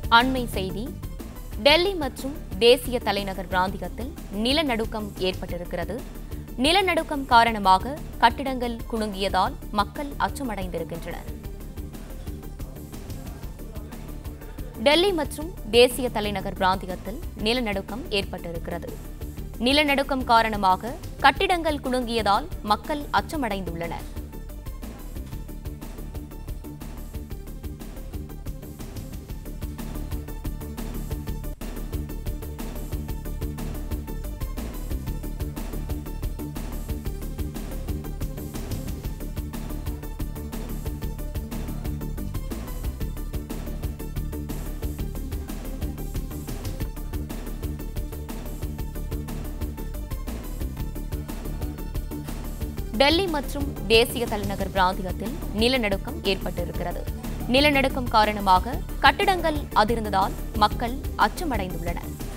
அண்மை செய்தி டெல்லி மற்றும் தேசிய தலைநகர் பிராந்தியத்தில் நிலநடுக்கம் ஏற்பட்டிருக்கிறது நிலநடுக்கம் காரணமாக கட்டிடங்கள் குலுங்கியதால் மக்கள் அச்சமடைந்திருக்கின்றனர் டெல்லி மற்றும் தேசிய தலைநகர் பிராந்தியத்தில் நிலநடுக்கம் ஏற்பட்டிருக்கிறது நிலநடுக்கம் காரணமாக கட்டிடங்கள் குலுங்கியதால் மக்கள் அச்சமடைந்துள்ளனர் டெல்லி மற்றும் தேசிய தலைநகர் பிராந்தியத்தில் நிலநடுக்கம் ஏற்பட்டிருக்கிறது நிலநடுக்கம் காரணமாக கட்டிடங்கள் அதிர்ந்ததால் மக்கள் அச்சமடைந்துள்ளனர்